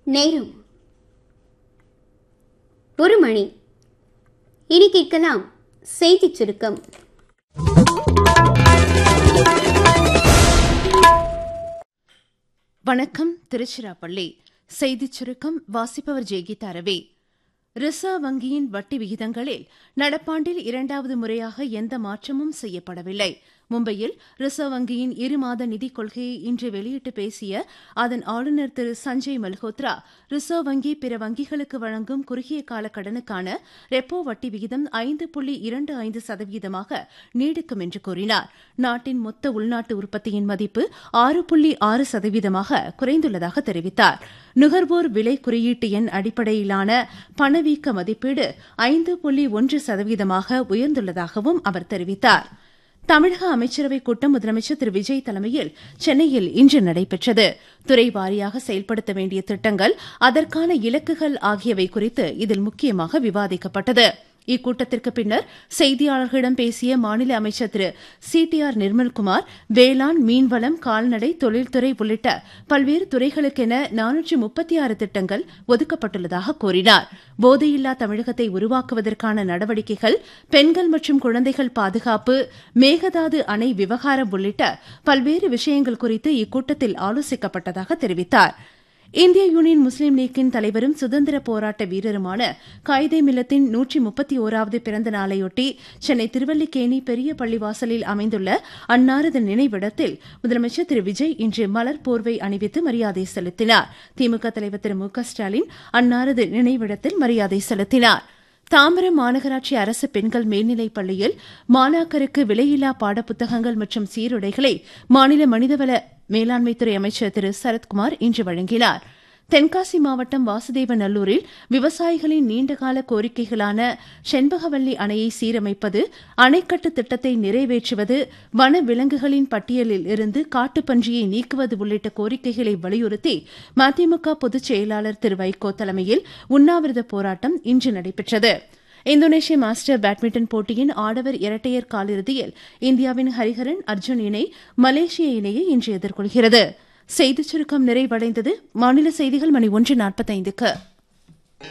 நேரம் ஒரு மணி இனி கேட்கலாம் செய்திச் சுருக்கம் வணக்கம் திருச்சிராப்பள்ளி செய்திச் சுருக்கம் வாசிப்பவர் ஜெய்கீதா ரவி ரிசர்வ் வங்கியின் வட்டி விகிதங்களில் நடப்பாண்டில் இரண்டாவது முறையாக எந்த மாற்றமும் செய்யப்படவில்லை மும்பையில் ரிசர்வ் வங்கியின் இருமாத நிதிக் கொள்கையை இன்று வெளியிட்டு பேசிய அதன் ஆளுநர் திரு சஞ்சய் மல்ஹோத்ரா ரிசர்வ் வங்கி பிற வங்கிகளுக்கு வழங்கும் குறுகிய கால கடனுக்கான ரெப்போ வட்டி விகிதம் ஐந்து புள்ளி இரண்டு ஐந்து சதவீதமாக நீடிக்கும் என்று கூறினார் நாட்டின் மொத்த உள்நாட்டு உற்பத்தியின் மதிப்பு ஆறு புள்ளி ஆறு சதவீதமாக குறைந்துள்ளதாக தெரிவித்தார் நுகர்வோர் விலை குறியீட்டு எண் அடிப்படையிலான பணவீக்க மதிப்பீடு ஐந்து புள்ளி ஒன்று சதவீதமாக உயர்ந்துள்ளதாகவும் அவர் தெரிவித்தார் தமிழக அமைச்சரவைக் கூட்டம் முதலமைச்சர் திரு விஜய் தலைமையில் சென்னையில் இன்று நடைபெற்றது துறை வாரியாக செயல்படுத்த வேண்டிய திட்டங்கள் அதற்கான இலக்குகள் ஆகியவை குறித்து இதில் முக்கியமாக விவாதிக்கப்பட்டது இக்கூட்டத்திற்கு பின்னர் செய்தியாளர்களிடம் பேசிய மாநில அமைச்சர் திரு சி டி ஆர் நிர்மல்குமார் வேளாண் மீன்வளம் கால்நடை தொழில்துறை உள்ளிட்ட பல்வேறு துறைகளுக்கென நானூற்று முப்பத்தி ஆறு திட்டங்கள் ஒதுக்கப்பட்டுள்ளதாக கூறினார் போதையில்லா தமிழகத்தை உருவாக்குவதற்கான நடவடிக்கைகள் பெண்கள் மற்றும் குழந்தைகள் பாதுகாப்பு மேகதாது அணை விவகாரம் உள்ளிட்ட பல்வேறு விஷயங்கள் குறித்து இக்கூட்டத்தில் ஆலோசிக்கப்பட்டதாக தெரிவித்தாா் இந்திய யூனியன் முஸ்லீம் லீக்கின் தலைவரும் சுதந்திர போராட்ட வீரருமான காயிதே மில்லத்தின் நூற்றி முப்பத்தி ஓராவது பிறந்த நாளையொட்டி சென்னை திருவல்லிக்கேணி பெரிய பள்ளிவாசலில் அமைந்துள்ள அன்னாரது நினைவிடத்தில் முதலமைச்சர் திரு விஜய் இன்று மலர் போர்வை அணிவித்து மரியாதை செலுத்தினார் திமுக தலைவர் திரு மு க ஸ்டாலின் அன்னாரது நினைவிடத்தில் மரியாதை செலுத்தினார் தாம்பரம் மாநகராட்சி அரசு பெண்கள் மேல்நிலைப் பள்ளியில் மாணாக்கருக்கு விலையில்லா பாடப்புத்தகங்கள் மற்றும் சீருடைகளை மாநில மனிதவள மேலாண்மைத்துறை அமைச்சர் திரு சரத்குமார் இன்று வழங்கினார் தென்காசி மாவட்டம் வாசுதேவநல்லூரில் விவசாயிகளின் நீண்டகால கோரிக்கைகளான செண்பகவல்லி அணையை சீரமைப்பது அணைக்கட்டு திட்டத்தை நிறைவேற்றுவது வன விலங்குகளின் பட்டியலில் இருந்து காட்டுப்பன்றியை நீக்குவது உள்ளிட்ட கோரிக்கைகளை வலியுறுத்தி மதிமுக பொதுச் செயலாளர் திரு வைகோ தலைமையில் உண்ணாவிரத போராட்டம் இன்று நடைபெற்றது இந்தோனேஷிய மாஸ்டர் பேட்மிண்டன் போட்டியின் ஆடவர் இரட்டையர் காலிறுதியில் இந்தியாவின் ஹரிஹரன் அர்ஜுன் இணை மலேசிய இணையை இன்று எதிர்கொள்கிறது செய்திச் சுருக்கம் நிறைவடைந்தது மாநில செய்திகள் மணி ஒன்று நாற்பத்தைந்துக்கு